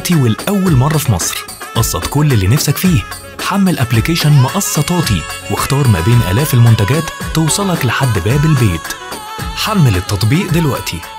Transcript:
دلوقتي والأول مرة في مصر قسط كل اللي نفسك فيه حمل ابلكيشن مقسطاتي واختار ما بين آلاف المنتجات توصلك لحد باب البيت حمل التطبيق دلوقتي